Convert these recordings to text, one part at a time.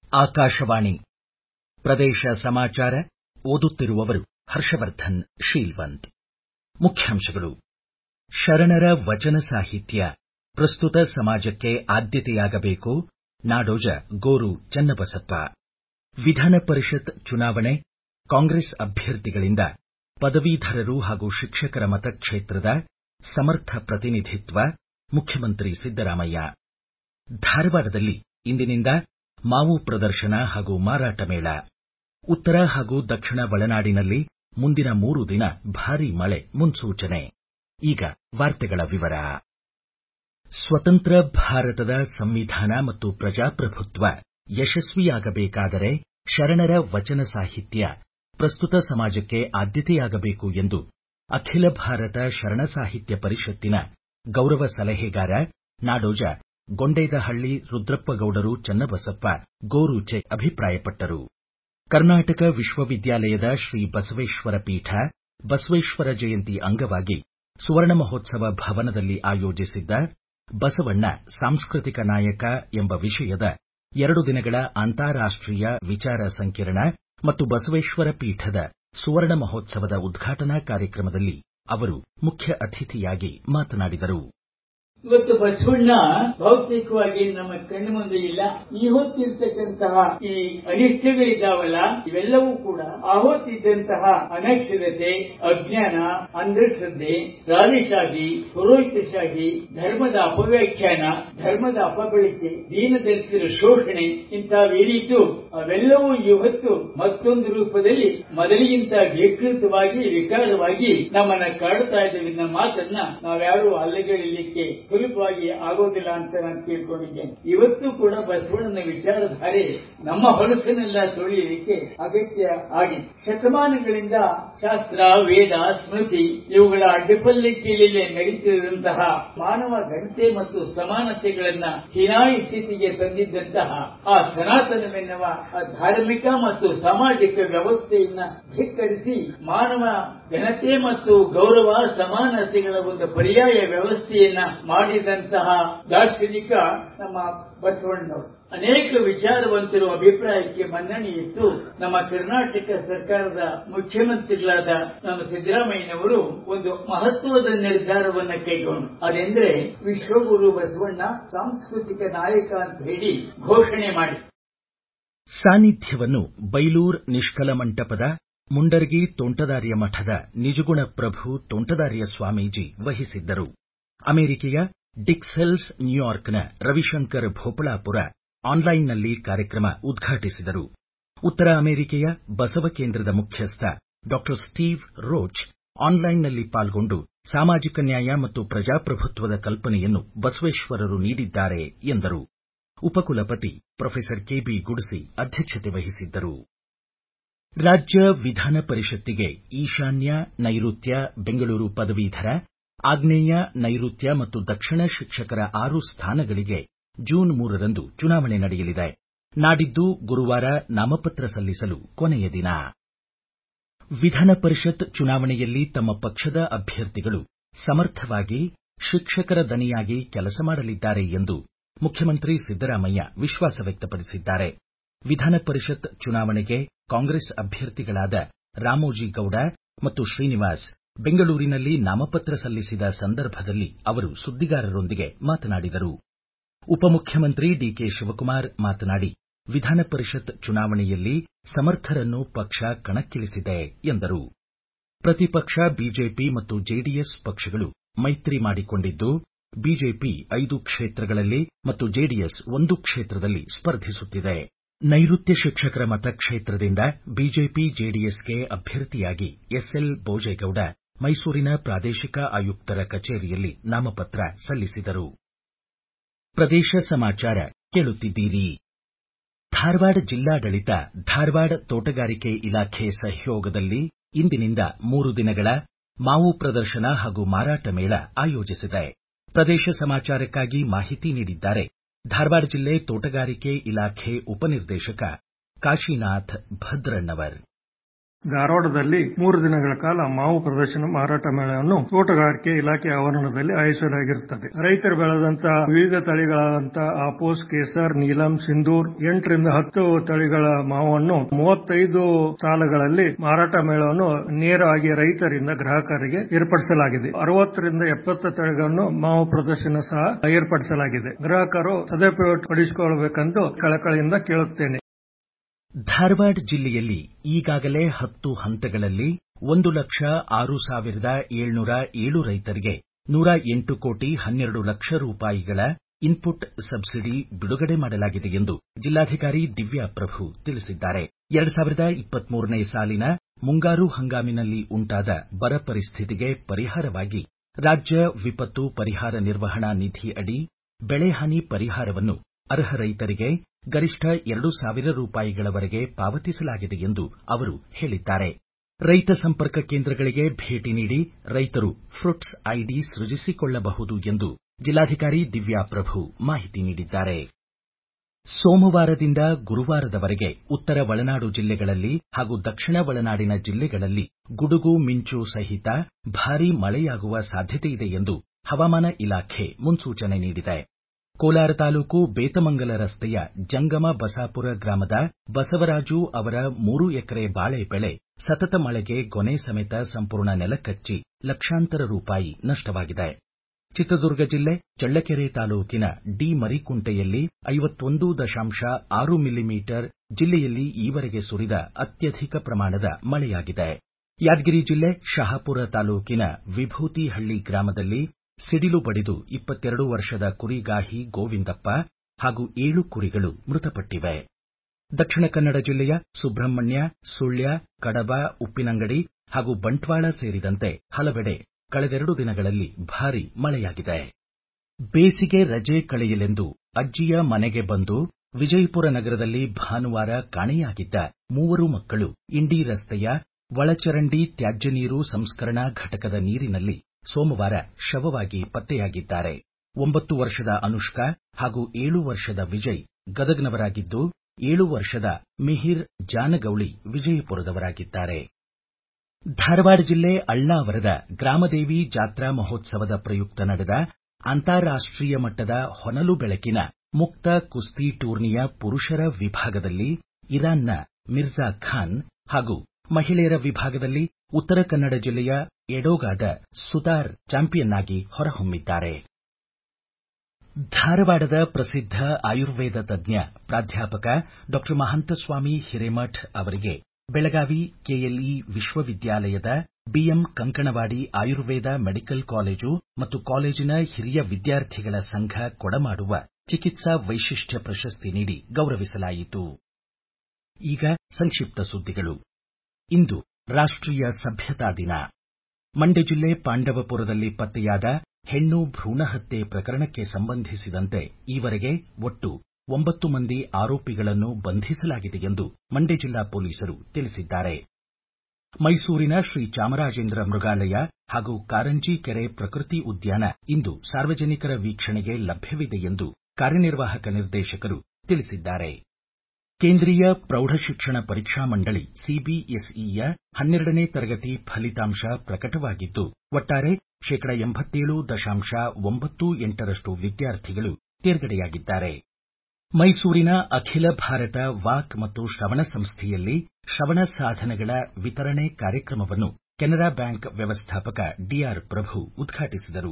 ಆಕಾಶವಾಣಿ ಪ್ರದೇಶ ಸಮಾಚಾರ ಓದುತ್ತಿರುವವರು ಹರ್ಷವರ್ಧನ್ ಶೀಲ್ವಂತ್ ಮುಖ್ಯಾಂಶಗಳು ಶರಣರ ವಚನ ಸಾಹಿತ್ಯ ಪ್ರಸ್ತುತ ಸಮಾಜಕ್ಕೆ ಆದ್ಯತೆಯಾಗಬೇಕು ನಾಡೋಜ ಗೋರು ಚನ್ನಬಸಪ್ಪ ವಿಧಾನ ಪರಿಷತ್ ಚುನಾವಣೆ ಕಾಂಗ್ರೆಸ್ ಅಭ್ಯರ್ಥಿಗಳಿಂದ ಪದವೀಧರರು ಹಾಗೂ ಶಿಕ್ಷಕರ ಮತಕ್ಷೇತ್ರದ ಸಮರ್ಥ ಪ್ರತಿನಿಧಿತ್ವ ಮುಖ್ಯಮಂತ್ರಿ ಸಿದ್ದರಾಮಯ್ಯ ಧಾರವಾಡದಲ್ಲಿ ಇಂದಿನಿಂದ ಮಾವು ಪ್ರದರ್ಶನ ಹಾಗೂ ಮಾರಾಟ ಮೇಳ ಉತ್ತರ ಹಾಗೂ ದಕ್ಷಿಣ ಒಳನಾಡಿನಲ್ಲಿ ಮುಂದಿನ ಮೂರು ದಿನ ಭಾರೀ ಮಳೆ ಮುನ್ಸೂಚನೆ ಈಗ ವಾರ್ತೆಗಳ ವಿವರ ಸ್ವತಂತ್ರ ಭಾರತದ ಸಂವಿಧಾನ ಮತ್ತು ಪ್ರಜಾಪ್ರಭುತ್ವ ಯಶಸ್ವಿಯಾಗಬೇಕಾದರೆ ಶರಣರ ವಚನ ಸಾಹಿತ್ಯ ಪ್ರಸ್ತುತ ಸಮಾಜಕ್ಕೆ ಆದ್ಯತೆಯಾಗಬೇಕು ಎಂದು ಅಖಿಲ ಭಾರತ ಶರಣ ಸಾಹಿತ್ಯ ಪರಿಷತ್ತಿನ ಗೌರವ ಸಲಹೆಗಾರ ನಾಡೋಜ ಗೊಂಡೇದಹಳ್ಳಿ ರುದ್ರಪ್ಪಗೌಡರು ಚನ್ನಬಸಪ್ಪ ಗೋರುಚೆ ಅಭಿಪ್ರಾಯಪಟ್ಟರು ಕರ್ನಾಟಕ ವಿಶ್ವವಿದ್ಯಾಲಯದ ಶ್ರೀ ಬಸವೇಶ್ವರ ಪೀಠ ಬಸವೇಶ್ವರ ಜಯಂತಿ ಅಂಗವಾಗಿ ಸುವರ್ಣ ಮಹೋತ್ಸವ ಭವನದಲ್ಲಿ ಆಯೋಜಿಸಿದ್ದ ಬಸವಣ್ಣ ಸಾಂಸ್ಕೃತಿಕ ನಾಯಕ ಎಂಬ ವಿಷಯದ ಎರಡು ದಿನಗಳ ಅಂತಾರಾಷ್ಟೀಯ ವಿಚಾರ ಸಂಕಿರಣ ಮತ್ತು ಬಸವೇಶ್ವರ ಪೀಠದ ಸುವರ್ಣ ಮಹೋತ್ಸವದ ಉದ್ಘಾಟನಾ ಕಾರ್ಯಕ್ರಮದಲ್ಲಿ ಅವರು ಮುಖ್ಯ ಅತಿಥಿಯಾಗಿ ಮಾತನಾಡಿದರು ಇವತ್ತು ಬಸವಣ್ಣ ಭೌತಿಕವಾಗಿ ನಮ್ಮ ಕಣ್ಣು ಮುಂದೆ ಇಲ್ಲ ಈ ಹೊತ್ತಿರ್ತಕ್ಕಂತಹ ಈ ಅನಿಷ್ಟಗಳಿದ್ದಾವಲ್ಲ ಇವೆಲ್ಲವೂ ಕೂಡ ಆ ಹೊತ್ತಿದ್ದಂತಹ ಅನಕ್ಷರತೆ ಅಜ್ಞಾನ ಅಂಧಶ್ರದ್ಧೆ ರಾಜಶಾಹಿ ಪುರೋಹಿತಶಾಹಿ ಧರ್ಮದ ಅಪವ್ಯಾಖ್ಯಾನ ಧರ್ಮದ ಅಪಬಳಕೆ ದೀನದಲಿತರ ಶೋಷಣೆ ಇಂಥವೇನಿತ್ತು ಅವೆಲ್ಲವೂ ಇವತ್ತು ಮತ್ತೊಂದು ರೂಪದಲ್ಲಿ ಮೊದಲಿಗಿಂತ ವಿಕೃತವಾಗಿ ವಿಕಾರವಾಗಿ ನಮ್ಮನ್ನ ಕಾಡುತ್ತಾ ಇದ್ದೇವೆ ಮಾತನ್ನ ನಾವ್ಯಾರು ಅಲ್ಲಗಳಿಲಿಕ್ಕೆ ಸುಲಭವಾಗಿ ಆಗೋದಿಲ್ಲ ಅಂತ ನಾನು ತಿಳ್ಕೊಂಡಿದ್ದೇನೆ ಇವತ್ತು ಕೂಡ ಬಸವಣ್ಣನ ವಿಚಾರಧಾರೆ ನಮ್ಮ ಹೊಲಸನ್ನೆಲ್ಲ ತೊಳೆಯಲಿಕ್ಕೆ ಅಗತ್ಯ ಆಗಿದೆ ಶತಮಾನಗಳಿಂದ ಶಾಸ್ತ್ರ ವೇದ ಸ್ಮೃತಿ ಇವುಗಳ ಅಡ್ಡಪಲ್ಲಿಕೆಯಲ್ಲಿ ನಡೀತಿರುವಂತಹ ಮಾನವ ಘನತೆ ಮತ್ತು ಸಮಾನತೆಗಳನ್ನ ಹೀನಾಯಿ ಸ್ಥಿತಿಗೆ ತಂದಿದ್ದಂತಹ ಆ ಸನಾತನವೆನ್ನುವ ಧಾರ್ಮಿಕ ಮತ್ತು ಸಾಮಾಜಿಕ ವ್ಯವಸ್ಥೆಯನ್ನ ಧಿಕ್ಕರಿಸಿ ಮಾನವ ಘನತೆ ಮತ್ತು ಗೌರವ ಸಮಾನತೆಗಳ ಒಂದು ಪರ್ಯಾಯ ವ್ಯವಸ್ಥೆಯನ್ನ ಮಾಡಿದಂತಹ ದಾರ್ಶನಿಕ ನಮ್ಮ ಬಸವಣ್ಣನವರು ಅನೇಕ ವಿಚಾರವಂತರು ಅಭಿಪ್ರಾಯಕ್ಕೆ ಮನ್ನಣೆ ಇತ್ತು ನಮ್ಮ ಕರ್ನಾಟಕ ಸರ್ಕಾರದ ಮುಖ್ಯಮಂತ್ರಿಗಳಾದ ನಮ್ಮ ಸಿದ್ದರಾಮಯ್ಯನವರು ಒಂದು ಮಹತ್ವದ ನಿರ್ಧಾರವನ್ನ ಕೈಗೊಂಡು ಅದೆಂದ್ರೆ ವಿಶ್ವಗುರು ಬಸವಣ್ಣ ಸಾಂಸ್ಕೃತಿಕ ನಾಯಕ ಅಂತ ಹೇಳಿ ಘೋಷಣೆ ಮಾಡಿ ಸಾನ್ನಿಧ್ಯವನ್ನು ಬೈಲೂರ್ ನಿಷ್ಕಲ ಮಂಟಪದ ಮುಂಡರ್ಗಿ ತೋಂಟದಾರ್ಯ ಮಠದ ನಿಜಗುಣ ಪ್ರಭು ತೋಂಟದಾರ್ಯ ಸ್ವಾಮೀಜಿ ವಹಿಸಿದ್ದರು ಅಮೆರಿಕೆಯ ಡಿಕ್ಸೆಲ್ಸ್ ನ್ಯೂಯಾರ್ಕ್ನ ರವಿಶಂಕರ್ ಭೋಪಳಾಪುರ ಆನ್ಲೈನ್ನಲ್ಲಿ ಕಾರ್ಯಕ್ರಮ ಉದ್ಘಾಟಿಸಿದರು ಉತ್ತರ ಅಮೆರಿಕೆಯ ಬಸವ ಕೇಂದ್ರದ ಮುಖ್ಯಸ್ಥ ಡಾ ಸ್ಟೀವ್ ರೋಚ್ ಆನ್ಲೈನ್ನಲ್ಲಿ ಪಾಲ್ಗೊಂಡು ಸಾಮಾಜಿಕ ನ್ಯಾಯ ಮತ್ತು ಪ್ರಜಾಪ್ರಭುತ್ವದ ಕಲ್ಪನೆಯನ್ನು ಬಸವೇಶ್ವರರು ನೀಡಿದ್ದಾರೆ ಎಂದರು ಉಪಕುಲಪತಿ ಪ್ರೊಫೆಸರ್ ಕೆಬಿ ಗುಡಸಿ ಅಧ್ಯಕ್ಷತೆ ವಹಿಸಿದ್ದರು ರಾಜ್ಯ ವಿಧಾನ ಪರಿಷತ್ತಿಗೆ ಈಶಾನ್ಯ ನೈಋತ್ಯ ಬೆಂಗಳೂರು ಪದವೀಧರ ಆಗ್ನೇಯ ನೈಋತ್ಯ ಮತ್ತು ದಕ್ಷಿಣ ಶಿಕ್ಷಕರ ಆರು ಸ್ಥಾನಗಳಿಗೆ ಜೂನ್ ಮೂರರಂದು ಚುನಾವಣೆ ನಡೆಯಲಿದೆ ನಾಡಿದ್ದು ಗುರುವಾರ ನಾಮಪತ್ರ ಸಲ್ಲಿಸಲು ಕೊನೆಯ ದಿನ ವಿಧಾನ ಪರಿಷತ್ ಚುನಾವಣೆಯಲ್ಲಿ ತಮ್ಮ ಪಕ್ಷದ ಅಭ್ಯರ್ಥಿಗಳು ಸಮರ್ಥವಾಗಿ ಶಿಕ್ಷಕರ ದನಿಯಾಗಿ ಕೆಲಸ ಮಾಡಲಿದ್ದಾರೆ ಎಂದು ಮುಖ್ಯಮಂತ್ರಿ ಸಿದ್ದರಾಮಯ್ಯ ವಿಶ್ವಾಸ ವ್ಯಕ್ತಪಡಿಸಿದ್ದಾರೆ ವಿಧಾನ ಪರಿಷತ್ ಚುನಾವಣೆಗೆ ಕಾಂಗ್ರೆಸ್ ಅಭ್ಯರ್ಥಿಗಳಾದ ರಾಮೋಜಿಗೌಡ ಮತ್ತು ಶ್ರೀನಿವಾಸ್ ಬೆಂಗಳೂರಿನಲ್ಲಿ ನಾಮಪತ್ರ ಸಲ್ಲಿಸಿದ ಸಂದರ್ಭದಲ್ಲಿ ಅವರು ಸುದ್ದಿಗಾರರೊಂದಿಗೆ ಮಾತನಾಡಿದರು ಉಪಮುಖ್ಯಮಂತ್ರಿ ಡಿಕೆ ಶಿವಕುಮಾರ್ ಮಾತನಾಡಿ ವಿಧಾನ ಪರಿಷತ್ ಚುನಾವಣೆಯಲ್ಲಿ ಸಮರ್ಥರನ್ನು ಪಕ್ಷ ಕಣಕ್ಕಿಳಿಸಿದೆ ಎಂದರು ಪ್ರತಿಪಕ್ಷ ಬಿಜೆಪಿ ಮತ್ತು ಜೆಡಿಎಸ್ ಪಕ್ಷಗಳು ಮೈತ್ರಿ ಮಾಡಿಕೊಂಡಿದ್ದು ಬಿಜೆಪಿ ಐದು ಕ್ಷೇತ್ರಗಳಲ್ಲಿ ಮತ್ತು ಜೆಡಿಎಸ್ ಒಂದು ಕ್ಷೇತ್ರದಲ್ಲಿ ಸ್ಪರ್ಧಿಸುತ್ತಿದೆ ನೈಋತ್ಯ ಶಿಕ್ಷಕರ ಮತಕ್ಷೇತ್ರದಿಂದ ಬಿಜೆಪಿ ಜೆಡಿಎಸ್ಗೆ ಅಭ್ಯರ್ಥಿಯಾಗಿ ಎಸ್ಎಲ್ ಬೋಜೇಗೌಡ ಮೈಸೂರಿನ ಪ್ರಾದೇಶಿಕ ಆಯುಕ್ತರ ಕಚೇರಿಯಲ್ಲಿ ನಾಮಪತ್ರ ಸಲ್ಲಿಸಿದರು ಪ್ರದೇಶ ಸಮಾಚಾರ ಕೇಳುತ್ತಿದ್ದೀರಿ ಧಾರವಾಡ ಜಿಲ್ಲಾಡಳಿತ ಧಾರವಾಡ ತೋಟಗಾರಿಕೆ ಇಲಾಖೆ ಸಹಯೋಗದಲ್ಲಿ ಇಂದಿನಿಂದ ಮೂರು ದಿನಗಳ ಮಾವು ಪ್ರದರ್ಶನ ಹಾಗೂ ಮಾರಾಟ ಮೇಳ ಆಯೋಜಿಸಿದೆ ಪ್ರದೇಶ ಸಮಾಚಾರಕ್ಕಾಗಿ ಮಾಹಿತಿ ನೀಡಿದ್ದಾರೆ ಧಾರವಾಡ ಜಿಲ್ಲೆ ತೋಟಗಾರಿಕೆ ಇಲಾಖೆ ಉಪನಿರ್ದೇಶಕ ಕಾಶಿನಾಥ್ ಭದ್ರಣ್ಣವರ್ ಧಾರವಾಡದಲ್ಲಿ ಮೂರು ದಿನಗಳ ಕಾಲ ಮಾವು ಪ್ರದರ್ಶನ ಮಾರಾಟ ಮೇಳವನ್ನು ತೋಟಗಾರಿಕೆ ಇಲಾಖೆ ಆವರಣದಲ್ಲಿ ಆಯೋಜಿಸಲಾಗಿರುತ್ತದೆ ರೈತರು ಬೆಳೆದಂತಹ ವಿವಿಧ ತಳಿಗಳಾದಂತಹ ಆಪೋಸ್ ಕೇಸರ್ ನೀಲಂ ಸಿಂಧೂರ್ ಎಂಟರಿಂದ ಹತ್ತು ತಳಿಗಳ ಮಾವನ್ನು ಮೂವತ್ತೈದು ಸಾಲಗಳಲ್ಲಿ ಮಾರಾಟ ಮೇಳವನ್ನು ನೇರವಾಗಿ ರೈತರಿಂದ ಗ್ರಾಹಕರಿಗೆ ಏರ್ಪಡಿಸಲಾಗಿದೆ ಅರವತ್ತರಿಂದ ಎಪ್ಪತ್ತು ತಳಿಗಳನ್ನು ಮಾವು ಪ್ರದರ್ಶನ ಸಹ ಏರ್ಪಡಿಸಲಾಗಿದೆ ಗ್ರಾಹಕರು ಸದುಪಯೋಗ ಪಡಿಸಿಕೊಳ್ಳಬೇಕೆಂದು ಕಳಕಳಿಯಿಂದ ಕೇಳುತ್ತೇನೆ ಧಾರವಾಡ ಜಿಲ್ಲೆಯಲ್ಲಿ ಈಗಾಗಲೇ ಹತ್ತು ಹಂತಗಳಲ್ಲಿ ಒಂದು ಲಕ್ಷ ಆರು ಸಾವಿರದ ಏಳ್ನೂರ ಏಳು ರೈತರಿಗೆ ನೂರ ಎಂಟು ಕೋಟಿ ಹನ್ನೆರಡು ಲಕ್ಷ ರೂಪಾಯಿಗಳ ಇನ್ಪುಟ್ ಸಬ್ಸಿಡಿ ಬಿಡುಗಡೆ ಮಾಡಲಾಗಿದೆ ಎಂದು ಜಿಲ್ಲಾಧಿಕಾರಿ ದಿವ್ಯಾ ಪ್ರಭು ತಿಳಿಸಿದ್ದಾರೆ ಎರಡು ಸಾವಿರದ ಇಪ್ಪತ್ಮೂರನೇ ಸಾಲಿನ ಮುಂಗಾರು ಹಂಗಾಮಿನಲ್ಲಿ ಉಂಟಾದ ಬರ ಪರಿಸ್ಥಿತಿಗೆ ಪರಿಹಾರವಾಗಿ ರಾಜ್ಯ ವಿಪತ್ತು ಪರಿಹಾರ ನಿರ್ವಹಣಾ ನಿಧಿ ಅಡಿ ಬೆಳೆಹಾನಿ ಪರಿಹಾರವನ್ನು ಅರ್ಹ ರೈತರಿಗೆ ಗರಿಷ್ಠ ಎರಡು ಸಾವಿರ ರೂಪಾಯಿಗಳವರೆಗೆ ಪಾವತಿಸಲಾಗಿದೆ ಎಂದು ಅವರು ಹೇಳಿದ್ದಾರೆ ರೈತ ಸಂಪರ್ಕ ಕೇಂದ್ರಗಳಿಗೆ ಭೇಟಿ ನೀಡಿ ರೈತರು ಫ್ರುಟ್ಸ್ ಐಡಿ ಸೃಜಿಸಿಕೊಳ್ಳಬಹುದು ಎಂದು ಜಿಲ್ಲಾಧಿಕಾರಿ ದಿವ್ಯಾ ಪ್ರಭು ಮಾಹಿತಿ ನೀಡಿದ್ದಾರೆ ಸೋಮವಾರದಿಂದ ಗುರುವಾರದವರೆಗೆ ಉತ್ತರ ಒಳನಾಡು ಜಿಲ್ಲೆಗಳಲ್ಲಿ ಹಾಗೂ ದಕ್ಷಿಣ ಒಳನಾಡಿನ ಜಿಲ್ಲೆಗಳಲ್ಲಿ ಗುಡುಗು ಮಿಂಚು ಸಹಿತ ಭಾರೀ ಮಳೆಯಾಗುವ ಸಾಧ್ಯತೆಯಿದೆ ಎಂದು ಹವಾಮಾನ ಇಲಾಖೆ ಮುನ್ಸೂಚನೆ ನೀಡಿದೆ ಕೋಲಾರ ತಾಲೂಕು ಬೇತಮಂಗಲ ರಸ್ತೆಯ ಜಂಗಮ ಬಸಾಪುರ ಗ್ರಾಮದ ಬಸವರಾಜು ಅವರ ಮೂರು ಎಕರೆ ಬಾಳೆ ಬೆಳೆ ಸತತ ಮಳೆಗೆ ಗೊನೆ ಸಮೇತ ಸಂಪೂರ್ಣ ನೆಲಕಚ್ಚಿ ಲಕ್ಷಾಂತರ ರೂಪಾಯಿ ನಷ್ಟವಾಗಿದೆ ಚಿತ್ರದುರ್ಗ ಜಿಲ್ಲೆ ಚಳ್ಳಕೆರೆ ತಾಲೂಕಿನ ಡಿ ಮರಿಕುಂಟೆಯಲ್ಲಿ ಐವತ್ತೊಂದು ದಶಾಂಶ ಆರು ಮಿಲಿಮೀಟರ್ ಜಿಲ್ಲೆಯಲ್ಲಿ ಈವರೆಗೆ ಸುರಿದ ಅತ್ಯಧಿಕ ಪ್ರಮಾಣದ ಮಳೆಯಾಗಿದೆ ಯಾದಗಿರಿ ಜಿಲ್ಲೆ ಶಹಾಪುರ ತಾಲೂಕಿನ ವಿಭೂತಿಹಳ್ಳಿ ಗ್ರಾಮದಲ್ಲಿ ಸಿಡಿಲು ಬಡಿದು ಇಪ್ಪತ್ತೆರಡು ವರ್ಷದ ಕುರಿಗಾಹಿ ಗೋವಿಂದಪ್ಪ ಹಾಗೂ ಏಳು ಕುರಿಗಳು ಮೃತಪಟ್ಟಿವೆ ದಕ್ಷಿಣ ಕನ್ನಡ ಜಿಲ್ಲೆಯ ಸುಬ್ರಹ್ಮಣ್ಯ ಸುಳ್ಯ ಕಡಬ ಉಪ್ಪಿನಂಗಡಿ ಹಾಗೂ ಬಂಟ್ವಾಳ ಸೇರಿದಂತೆ ಹಲವೆಡೆ ಕಳೆದೆರಡು ದಿನಗಳಲ್ಲಿ ಭಾರೀ ಮಳೆಯಾಗಿದೆ ಬೇಸಿಗೆ ರಜೆ ಕಳೆಯಲೆಂದು ಅಜ್ಜಿಯ ಮನೆಗೆ ಬಂದು ವಿಜಯಪುರ ನಗರದಲ್ಲಿ ಭಾನುವಾರ ಕಾಣೆಯಾಗಿದ್ದ ಮೂವರು ಮಕ್ಕಳು ಇಂಡಿ ರಸ್ತೆಯ ಒಳಚರಂಡಿ ತ್ಯಾಜ್ಯ ನೀರು ಸಂಸ್ಕರಣಾ ಘಟಕದ ನೀರಿನಲ್ಲಿ ಸೋಮವಾರ ಶವವಾಗಿ ಪತ್ತೆಯಾಗಿದ್ದಾರೆ ಒಂಬತ್ತು ವರ್ಷದ ಅನುಷ್ಕಾ ಹಾಗೂ ಏಳು ವರ್ಷದ ವಿಜಯ್ ಗದಗ್ನವರಾಗಿದ್ದು ಏಳು ವರ್ಷದ ಮಿಹಿರ್ ಜಾನಗೌಳಿ ವಿಜಯಪುರದವರಾಗಿದ್ದಾರೆ ಧಾರವಾಡ ಜಿಲ್ಲೆ ಅಳ್ನಾವರದ ಗ್ರಾಮದೇವಿ ಜಾತ್ರಾ ಮಹೋತ್ಸವದ ಪ್ರಯುಕ್ತ ನಡೆದ ಅಂತಾರಾಷ್ಟೀಯ ಮಟ್ಟದ ಹೊನಲು ಬೆಳಕಿನ ಮುಕ್ತ ಕುಸ್ತಿ ಟೂರ್ನಿಯ ಪುರುಷರ ವಿಭಾಗದಲ್ಲಿ ಇರಾನ್ನ ಮಿರ್ಜಾ ಖಾನ್ ಹಾಗೂ ಮಹಿಳೆಯರ ವಿಭಾಗದಲ್ಲಿ ಉತ್ತರ ಕನ್ನಡ ಜಿಲ್ಲೆಯ ಎಡೋಗಾದ ಸುತಾರ್ ಚಾಂಪಿಯನ್ ಆಗಿ ಹೊರಹೊಮ್ಮಿದ್ದಾರೆ ಧಾರವಾಡದ ಪ್ರಸಿದ್ಧ ಆಯುರ್ವೇದ ತಜ್ಞ ಪ್ರಾಧ್ಯಾಪಕ ಡಾಕ್ಟರ್ ಮಹಂತಸ್ವಾಮಿ ಹಿರೇಮಠ್ ಅವರಿಗೆ ಬೆಳಗಾವಿ ಕೆಎಲ್ಇ ವಿಶ್ವವಿದ್ಯಾಲಯದ BM Kankanawadi Ayurveda medical college ಮತ್ತು ಕಾಲೇಜಿನ ಹಿರಿಯ ವಿದ್ಯಾರ್ಥಿಗಳ ಸಂಘ ಕೊಡಮಾಡುವ ಚಿಕಿತ್ಸಾ ವೈಶಿಷ್ಟ್ಯ ಪ್ರಶಸ್ತಿ ನೀಡಿ ಗೌರವಿಸಲಾಯಿತು ಈಗ ಸಂಕ್ಷಿಪ್ತ ಸುದ್ದಿಗಳು ಇಂದು ರಾಷ್ಟೀಯ ಸಭ್ಯತಾ ದಿನ ಮಂಡ್ಯ ಜಿಲ್ಲೆ ಪಾಂಡವಪುರದಲ್ಲಿ ಪತ್ತೆಯಾದ ಹೆಣ್ಣು ಭ್ರೂಣ ಹತ್ಯೆ ಪ್ರಕರಣಕ್ಕೆ ಸಂಬಂಧಿಸಿದಂತೆ ಈವರೆಗೆ ಒಟ್ಟು ಒಂಬತ್ತು ಮಂದಿ ಆರೋಪಿಗಳನ್ನು ಬಂಧಿಸಲಾಗಿದೆ ಎಂದು ಮಂಡ್ಯ ಜಿಲ್ಲಾ ಪೊಲೀಸರು ತಿಳಿಸಿದ್ದಾರೆ ಮೈಸೂರಿನ ಶ್ರೀ ಚಾಮರಾಜೇಂದ್ರ ಮೃಗಾಲಯ ಹಾಗೂ ಕಾರಂಜಿ ಕೆರೆ ಪ್ರಕೃತಿ ಉದ್ಯಾನ ಇಂದು ಸಾರ್ವಜನಿಕರ ವೀಕ್ಷಣೆಗೆ ಲಭ್ಯವಿದೆ ಎಂದು ಕಾರ್ಯನಿರ್ವಾಹಕ ನಿರ್ದೇಶಕರು ತಿಳಿಸಿದ್ದಾರೆ ಕೇಂದ್ರೀಯ ಪ್ರೌಢಶಿಕ್ಷಣ ಪರೀಕ್ಷಾ ಮಂಡಳಿ ಸಿಬಿಎಸ್ಇಯ ಹನ್ನೆರಡನೇ ತರಗತಿ ಫಲಿತಾಂಶ ಪ್ರಕಟವಾಗಿದ್ದು ಒಟ್ಟಾರೆ ಶೇಕಡ ಎಂಬತ್ತೇಳು ದಶಾಂಶ ಒಂಬತ್ತು ಎಂಟರಷ್ಟು ವಿದ್ಯಾರ್ಥಿಗಳು ತೇರ್ಗಡೆಯಾಗಿದ್ದಾರೆ ಮೈಸೂರಿನ ಅಖಿಲ ಭಾರತ ವಾಕ್ ಮತ್ತು ಶ್ರವಣ ಸಂಸ್ಥೆಯಲ್ಲಿ ಶ್ರವಣ ಸಾಧನಗಳ ವಿತರಣೆ ಕಾರ್ಯಕ್ರಮವನ್ನು ಕೆನರಾ ಬ್ಯಾಂಕ್ ವ್ಯವಸ್ಥಾಪಕ ಡಿಆರ್ ಪ್ರಭು ಉದ್ಘಾಟಿಸಿದರು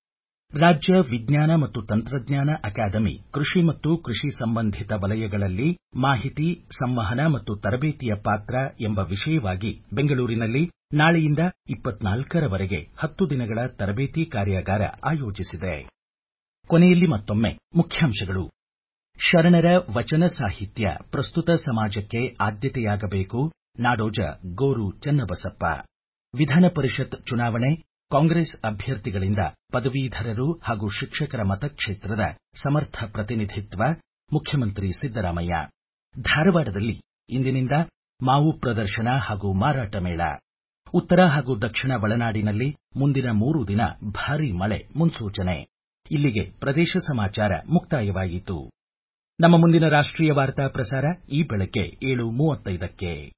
ರಾಜ್ಯ ವಿಜ್ಞಾನ ಮತ್ತು ತಂತ್ರಜ್ಞಾನ ಅಕಾಡೆಮಿ ಕೃಷಿ ಮತ್ತು ಕೃಷಿ ಸಂಬಂಧಿತ ವಲಯಗಳಲ್ಲಿ ಮಾಹಿತಿ ಸಂವಹನ ಮತ್ತು ತರಬೇತಿಯ ಪಾತ್ರ ಎಂಬ ವಿಷಯವಾಗಿ ಬೆಂಗಳೂರಿನಲ್ಲಿ ನಾಳೆಯಿಂದ ಇಪ್ಪತ್ನಾಲ್ಕರವರೆಗೆ ಹತ್ತು ದಿನಗಳ ತರಬೇತಿ ಕಾರ್ಯಾಗಾರ ಆಯೋಜಿಸಿದೆ ಕೊನೆಯಲ್ಲಿ ಮತ್ತೊಮ್ಮೆ ಮುಖ್ಯಾಂಶಗಳು ಶರಣರ ವಚನ ಸಾಹಿತ್ಯ ಪ್ರಸ್ತುತ ಸಮಾಜಕ್ಕೆ ಆದ್ಯತೆಯಾಗಬೇಕು ನಾಡೋಜ ಗೋರು ಚನ್ನಬಸಪ್ಪ ವಿಧಾನ ಪರಿಷತ್ ಚುನಾವಣೆ ಕಾಂಗ್ರೆಸ್ ಅಭ್ಯರ್ಥಿಗಳಿಂದ ಪದವೀಧರರು ಹಾಗೂ ಶಿಕ್ಷಕರ ಮತಕ್ಷೇತ್ರದ ಸಮರ್ಥ ಪ್ರತಿನಿಧಿತ್ವ ಮುಖ್ಯಮಂತ್ರಿ ಸಿದ್ದರಾಮಯ್ಯ ಧಾರವಾಡದಲ್ಲಿ ಇಂದಿನಿಂದ ಮಾವು ಪ್ರದರ್ಶನ ಹಾಗೂ ಮಾರಾಟ ಮೇಳ ಉತ್ತರ ಹಾಗೂ ದಕ್ಷಿಣ ಒಳನಾಡಿನಲ್ಲಿ ಮುಂದಿನ ಮೂರು ದಿನ ಭಾರೀ ಮಳೆ ಮುನ್ಸೂಚನೆ ಇಲ್ಲಿಗೆ ಪ್ರದೇಶ ಸಮಾಚಾರ ಮುಕ್ತಾಯವಾಯಿತು ನಮ್ಮ ಮುಂದಿನ ರಾಷ್ಟ್ರೀಯ ವಾರ್ತಾ ಪ್ರಸಾರ ಈ ಬೆಳಗ್ಗೆ ಏಳು ಮೂವತ್ತೈದಕ್ಕೆ